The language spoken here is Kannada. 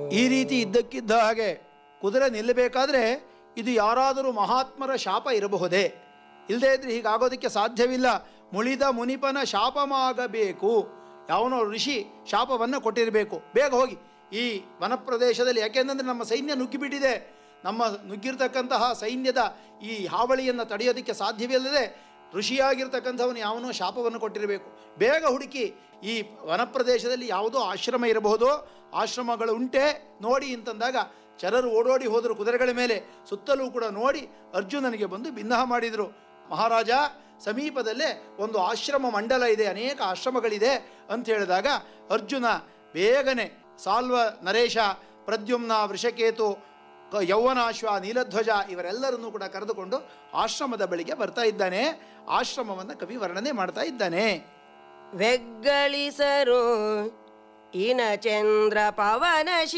ಈ ರೀತಿ ಇದ್ದಕ್ಕಿದ್ದ ಹಾಗೆ ಕುದುರೆ ನಿಲ್ಲಬೇಕಾದ್ರೆ ಇದು ಯಾರಾದರೂ ಮಹಾತ್ಮರ ಶಾಪ ಇರಬಹುದೇ ಇಲ್ಲದೇ ಇದ್ರೆ ಹೀಗಾಗೋದಕ್ಕೆ ಸಾಧ್ಯವಿಲ್ಲ ಮುಳಿದ ಮುನಿಪನ ಶಾಪಮಾಗಬೇಕು ಯಾವನೋ ಋಷಿ ಶಾಪವನ್ನು ಕೊಟ್ಟಿರಬೇಕು ಬೇಗ ಹೋಗಿ ಈ ವನಪ್ರದೇಶದಲ್ಲಿ ಯಾಕೆಂದರೆ ನಮ್ಮ ಸೈನ್ಯ ನುಗ್ಗಿಬಿಟ್ಟಿದೆ ನಮ್ಮ ನುಗ್ಗಿರ್ತಕ್ಕಂತಹ ಸೈನ್ಯದ ಈ ಹಾವಳಿಯನ್ನು ತಡೆಯೋದಕ್ಕೆ ಸಾಧ್ಯವಿಲ್ಲದೆ ಋಷಿಯಾಗಿರ್ತಕ್ಕಂಥವನು ಯಾವನೋ ಶಾಪವನ್ನು ಕೊಟ್ಟಿರಬೇಕು ಬೇಗ ಹುಡುಕಿ ಈ ವನಪ್ರದೇಶದಲ್ಲಿ ಯಾವುದೋ ಆಶ್ರಮ ಇರಬಹುದು ಆಶ್ರಮಗಳು ಉಂಟೆ ನೋಡಿ ಅಂತಂದಾಗ ಚರರು ಓಡೋಡಿ ಹೋದರು ಕುದುರೆಗಳ ಮೇಲೆ ಸುತ್ತಲೂ ಕೂಡ ನೋಡಿ ಅರ್ಜುನನಿಗೆ ಬಂದು ಬಿನ್ನಹ ಮಾಡಿದರು ಮಹಾರಾಜ ಸಮೀಪದಲ್ಲೇ ಒಂದು ಆಶ್ರಮ ಮಂಡಲ ಇದೆ ಅನೇಕ ಆಶ್ರಮಗಳಿದೆ ಅಂತ ಹೇಳಿದಾಗ ಅರ್ಜುನ ಬೇಗನೆ ಸಾಲ್ವ ನರೇಶ ಪ್ರದ್ಯುಮ್ನ ವೃಷಕೇತು ಕ- ಯೌವನಾಶ್ವ ನೀಲಧ್ವಜ ಇವರೆಲ್ಲರನ್ನೂ ಕೂಡ ಕರೆದುಕೊಂಡು ಆಶ್ರಮದ ಬಳಿಗೆ ಬರ್ತಾ ಇದ್ದಾನೆ ಆಶ್ರಮವನ್ನು ಕವಿ ವರ್ಣನೆ ಮಾಡ್ತಾ ಇದ್ದಾನೆ వెగ్గళిసరు ఇన చంద్ర పవన